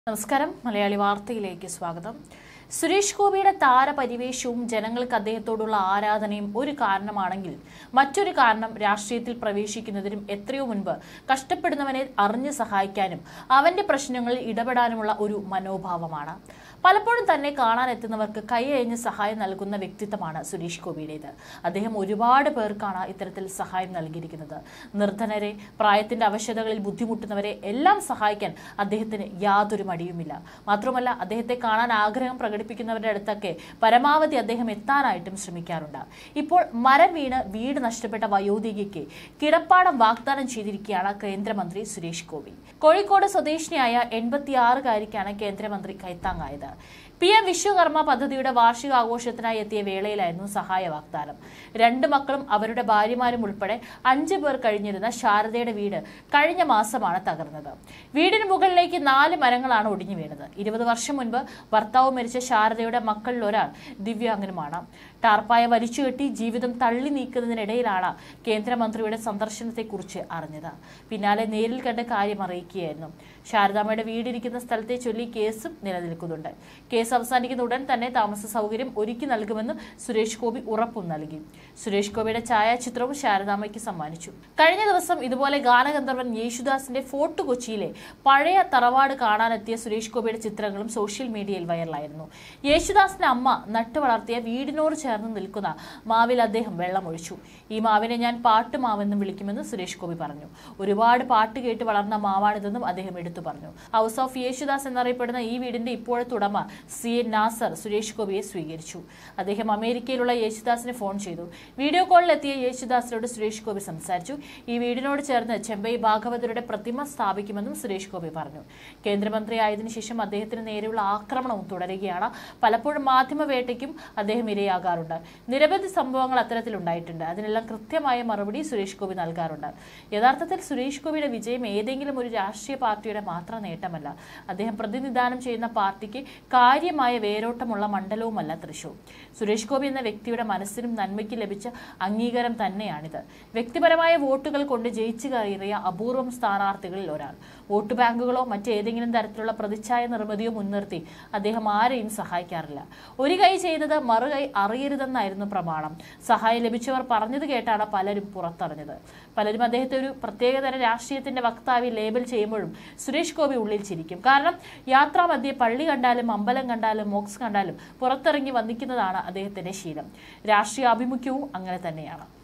നമസ്കാരം മലയാളി വാർത്തയിലേക്ക് സ്വാഗതം സുരേഷ് ഗോപിയുടെ താരപരിവേഷവും ജനങ്ങൾക്ക് അദ്ദേഹത്തോടുള്ള ആരാധനയും ഒരു കാരണമാണെങ്കിൽ മറ്റൊരു കാരണം രാഷ്ട്രീയത്തിൽ പ്രവേശിക്കുന്നതിനും എത്രയോ മുൻപ് കഷ്ടപ്പെടുന്നവനെ അറിഞ്ഞു സഹായിക്കാനും അവന്റെ പ്രശ്നങ്ങളിൽ ഇടപെടാനുമുള്ള ഒരു മനോഭാവമാണ് പലപ്പോഴും തന്നെ കാണാൻ എത്തുന്നവർക്ക് കൈയഴിഞ്ഞ് സഹായം നൽകുന്ന വ്യക്തിത്വമാണ് സുരേഷ് ഗോപിയുടേത് അദ്ദേഹം ഒരുപാട് പേർക്കാണ് ഇത്തരത്തിൽ സഹായം നൽകിയിരിക്കുന്നത് നിർധനരെ പ്രായത്തിന്റെ അവശതകളിൽ ബുദ്ധിമുട്ടുന്നവരെ എല്ലാം സഹായിക്കാൻ അദ്ദേഹത്തിന് യാതൊരു മടിയുമില്ല മാത്രമല്ല അദ്ദേഹത്തെ കാണാൻ ആഗ്രഹം പ്രകടിപ്പിക്കുന്നവരുടെ അടുത്തൊക്കെ പരമാവധി അദ്ദേഹം എത്താനായിട്ടും ശ്രമിക്കാറുണ്ട് ഇപ്പോൾ മരം വീണ് വീട് നഷ്ടപ്പെട്ട വയോധികയ്ക്ക് കിടപ്പാടം വാഗ്ദാനം ചെയ്തിരിക്കുകയാണ് കേന്ദ്രമന്ത്രി സുരേഷ് ഗോപി കോഴിക്കോട് സ്വദേശിനിയായ എൺപത്തിയാറുകാരിക്കാണ് കേന്ദ്രമന്ത്രി കൈത്താങ്ങായത് പി എം വിശ്വകർമ്മ പദ്ധതിയുടെ വാർഷികാഘോഷത്തിനായി എത്തിയ വേളയിലായിരുന്നു സഹായ വാഗ്ദാനം രണ്ട് മക്കളും അവരുടെ ഭാര്യമാരും ഉൾപ്പെടെ അഞ്ചു പേർ കഴിഞ്ഞിരുന്ന ശാരദയുടെ വീട് കഴിഞ്ഞ മാസമാണ് തകർന്നത് വീടിന് മുകളിലേക്ക് നാല് മരങ്ങളാണ് ഒടിഞ്ഞു വീണത് ഇരുപത് വർഷം മുൻപ് ഭർത്താവ് മരിച്ച ശാരദയുടെ മക്കളിൽ ഒരാൾ ദിവ്യാംഗനുമാണ് ടാർപ്പായ വലിച്ചുകെട്ടി ജീവിതം തള്ളി നീക്കുന്നതിനിടയിലാണ് കേന്ദ്രമന്ത്രിയുടെ സന്ദർശനത്തെക്കുറിച്ച് അറിഞ്ഞത് പിന്നാലെ നേരിൽ കണ്ട കാര്യം അറിയിക്കുകയായിരുന്നു ശാരദാമ്മയുടെ വീടിരിക്കുന്ന സ്ഥലത്തെ ചൊല്ലി കേസും നിലനിൽക്കുന്നുണ്ട് കേസ് അവസാനിക്കുന്ന ഉടൻ തന്നെ താമസ സൗകര്യം ഒരുക്കി നൽകുമെന്നും സുരേഷ് ഗോപി ഉറപ്പും നൽകി സുരേഷ് ഗോപിയുടെ ഛായാചിത്രവും ശാരദാമ്മയ്ക്ക് സമ്മാനിച്ചു കഴിഞ്ഞ ദിവസം ഇതുപോലെ ഗാനഗന്ധർവൻ യേശുദാസിന്റെ ഫോർട്ട് കൊച്ചിയിലെ പഴയ തറവാട് കാണാനെത്തിയ സുരേഷ് ഗോപിയുടെ ചിത്രങ്ങളും സോഷ്യൽ മീഡിയയിൽ വൈറലായിരുന്നു യേശുദാസിന്റെ അമ്മ നട്ടു വളർത്തിയ വീടിനോട് ചേർന്ന് നിൽക്കുന്ന മാവിൽ അദ്ദേഹം വെള്ളമൊഴിച്ചു ഈ മാവിനെ ഞാൻ പാട്ടുമാവെന്നും വിളിക്കുമെന്ന് സുരേഷ് ഗോപി പറഞ്ഞു ഒരുപാട് പാട്ട് കേട്ട് വളർന്ന മാവാണിതെന്നും അദ്ദേഹം എടുത്തു പറഞ്ഞു ഹൗസ് ഓഫ് യേശുദാസ് എന്നറിയപ്പെടുന്ന ഈ വീടിന്റെ ഇപ്പോഴത്തെ ഉടമ സി എൻ നാസർ സുരേഷ് ഗോപിയെ സ്വീകരിച്ചു അദ്ദേഹം അമേരിക്കയിലുള്ള യേശുദാസിനെ ഫോൺ ചെയ്തു വീഡിയോ കോളിലെത്തിയ യേശുദാസിനോട് സുരേഷ് ഗോപി സംസാരിച്ചു ഈ വീടിനോട് ചേർന്ന് ചെമ്പൈ ഭാഗവതരുടെ പ്രതിമ സ്ഥാപിക്കുമെന്നും സുരേഷ് ഗോപി പറഞ്ഞു കേന്ദ്രമന്ത്രി ആയതിനു ശേഷം അദ്ദേഹത്തിന് നേരെയുള്ള ആക്രമണവും തുടരുകയാണ് പലപ്പോഴും മാധ്യമവേട്ടയ്ക്കും അദ്ദേഹം ഇരയാകാറുണ്ട് നിരവധി സംഭവങ്ങൾ അത്തരത്തിലുണ്ടായിട്ടുണ്ട് അതിനെല്ലാം കൃത്യമായ മറുപടി സുരേഷ് ഗോപി നൽകാറുണ്ട് യഥാർത്ഥത്തിൽ സുരേഷ് ഗോപിയുടെ വിജയം ഏതെങ്കിലും ഒരു രാഷ്ട്രീയ പാർട്ടിയുടെ മാത്രം നേട്ടമല്ല അദ്ദേഹം പ്രതിനിധാനം ചെയ്യുന്ന പാർട്ടിക്ക് കാര്യമായ വേരോട്ടമുള്ള മണ്ഡലവുമല്ല തൃശൂർ സുരേഷ് ഗോപി എന്ന വ്യക്തിയുടെ മനസ്സിനും നന്മയ്ക്ക് ലഭിച്ച അംഗീകാരം തന്നെയാണിത് വ്യക്തിപരമായ വോട്ടുകൾ കൊണ്ട് ജയിച്ചു കയറിയ അപൂർവം സ്ഥാനാർത്ഥികളിൽ ഒരാൾ വോട്ട് ബാങ്കുകളോ മറ്റേതെങ്കിലും തരത്തിലുള്ള പ്രതിച്ഛായ നിർമ്മിതിയോ മുൻനിർത്തി അദ്ദേഹം ആരെയും സഹായിക്കാറില്ല ഒരു കൈ ചെയ്തത് മറുകൈ അറിയരുതെന്നായിരുന്നു പ്രമാണം സഹായം ലഭിച്ചവർ പറഞ്ഞത് കേട്ടാണ് പലരും പുറത്തറിഞ്ഞത് പലരും അദ്ദേഹത്തെ ഒരു പ്രത്യേകതര രാഷ്ട്രീയത്തിന്റെ വക്താവി ലേബൽ ചെയ്യുമ്പോഴും സുരേഷ് ഗോപി ഉള്ളിൽ ചിരിക്കും കാരണം യാത്രാമധ്യേ പള്ളി കണ്ടാലും അമ്പലം കണ്ടാലും മോക്സ് കണ്ടാലും പുറത്തിറങ്ങി വന്നിക്കുന്നതാണ് അദ്ദേഹത്തിന്റെ ശീലം രാഷ്ട്രീയ ആഭിമുഖ്യവും അങ്ങനെ തന്നെയാണ്